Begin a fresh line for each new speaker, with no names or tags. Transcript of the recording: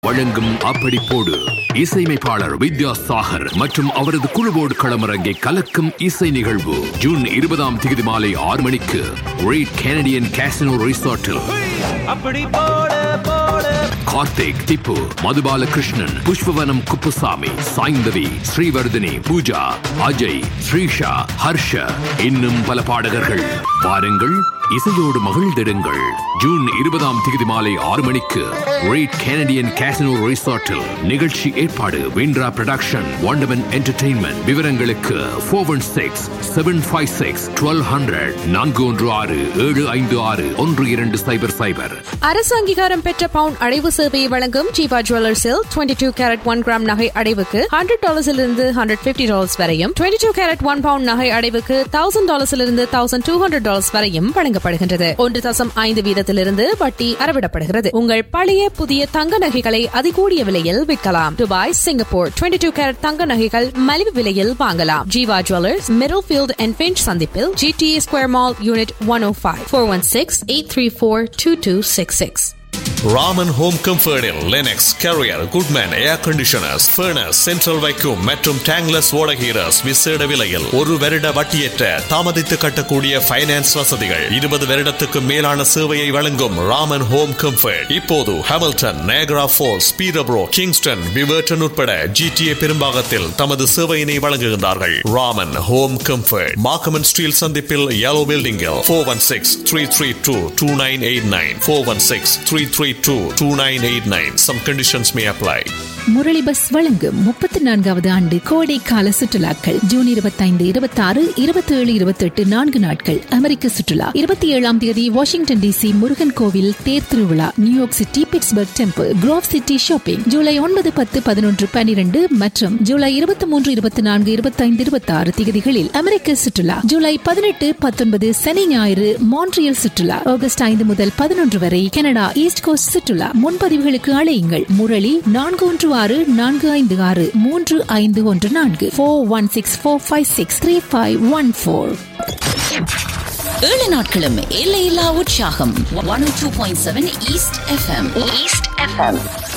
வழங்கும் அப்படி போடு இசையமைப்பாளர் வித்யா சாகர் மற்றும் அவரது குழுவோடு களமிறங்கி கலக்கும் இசை நிகழ்வு ஜூன் இருபதாம் தேதி மாலை ஆறு மணிக்கு ரேட் கெனடியன் கேசினோ ரிசார்ட்டில்
அப்படி போடு போடு
கார்த்திக் திப்பு மதுபாலகிருஷ்ணன் புஷ்பவனம் குப்புசாமி சாய்ந்தவி ஸ்ரீவர்தினி பூஜா அஜய் ஸ்ரீஷா ஹர்ஷ இன்னும் பல பாடகர்கள் வாருங்கள் இசையோடு மகிழ்ந்திடுங்கள் ஜூன் இருபதாம் தேதி மாலை ஆறு மணிக்கு ரேட் கெனடியன் கேசினோ ரிசார்ட்டில் நிகழ்ச்சி ஏற்பாடு விண்ட்ரா ப்ரொடக்ஷன் வாண்டமன் என்டர்டெயின்மெண்ட் விவரங்களுக்கு four one six seven five six twelve hundred நான்கு ஒன்று ஆறு ஏழு ஐந்து ஆறு ஒன்று இரண்டு சைபர் சைபர்
அரசு அங்கீகாரம் பெற்ற பவுன் அடைவு சேவையை வழங்கும் ஜீவா ஜுவல்லர்ஸில் 22 டூ கேரட் ஒன் கிராம் நகை அடைவுக்கு ஹண்ட்ரட் டாலர்ஸிலிருந்து ஹண்ட்ரட் பிப்டி டாலர்ஸ் வரையும் 22 டூ கேரட் ஒன் பவுண்ட் நகை அடைவுக்கு தௌசண்ட் டாலர்ஸிலிருந்து தௌசண்ட் டூ ஹண்ட்ரட் டாலர்ஸ் வரையும் வழங்கப்படுகின்றது ஒன்று தசம் ஐந்து வீதத்திலிருந்து வட்டி அறவிடப்படுகிறது உங்கள் பழைய புதிய தங்க நகைகளை அதிகூடிய விலையில் விற்கலாம் துபாய் சிங்கப்பூர் 22 டூ கேரட் தங்க நகைகள் மலிவு விலையில் வாங்கலாம் Jeeva jewellers Middlefield and Finch சந்திப்பில் GTA square mall unit one O five four one six eight three four two two six six
Raman home கம்ஃபர்டில் Lennox Carrier Goodman air conditioners furnace central வைக்கும் மற்றும் tankless ஓடகீரஸ் விசேட விலையில் ஒரு வருட வட்டியற்ற தாமதித்து கட்டக்கூடிய ஃபைனான்ஸ் வசதிகள் இருபது வருடத்துக்கு மேலான சேவையை வழங்கும் ராமன் ஹோம் கம்ஃபர்ட் இப்போது Hamilton Niagara Falls Peterborough Kingston விவர்டன் உட்பட ஜிடிஏ பெரும்பாகத்தில் தமது சேவையினை வழங்குகின்றார்கள் Raman home comfort Markham and Steeles சந்திப்பில் yellow பில்டிங்கில் four one six three three two two nine eight nine four one six three three two two nine eight nine some conditions may apply
Murali bus வழங்கும் முப்பத்தி நான்காவது ஆண்டு கோடை கால சுற்றுலாக்கள் ஜூன் இருபத்தைந்து இருபத்தாறு இருபத்தி ஏழு இருபத்தி எட்டு நான்கு நாட்கள் அமெரிக்க சுற்றுலா இருபத்தி ஏழாம் தேதி வாஷிங்டன் டிசி முருகன் கோவில் தேர் திருவிழா New York city Pittsburgh temple Grove city shopping ஜூலை ஒன்பது பத்து பதினொன்று பன்னிரண்டு மற்றும் ஜூலை இருபத்தி மூன்று இருபத்தி நான்கு இருபத்தைந்து இருபத்தி ஆறு தேதிகளில் அமெரிக்க சுற்றுலா ஜூலை பதினெட்டு பத்தொன்பது சனி ஞாயிறு மான்ட்ரியல் சுற்றுலா ஆகஸ்ட் ஐந்து முதல் பதினொன்று வரை கனடா ஈஸ்ட் கோஸ்ட் சுற்றுலா முன்பதிவுகளுக்கு அழையுங்கள் முரளி நான்கு ஒன்று ஆறு நான்கு ஐந்து ஆறு மூன்று ஐந்து ஒன்று நான்கு four one six four five six three five one four
ஏழு நாட்களும் எல்லையில்லா உற்சாகம் one two point seven East FM East FM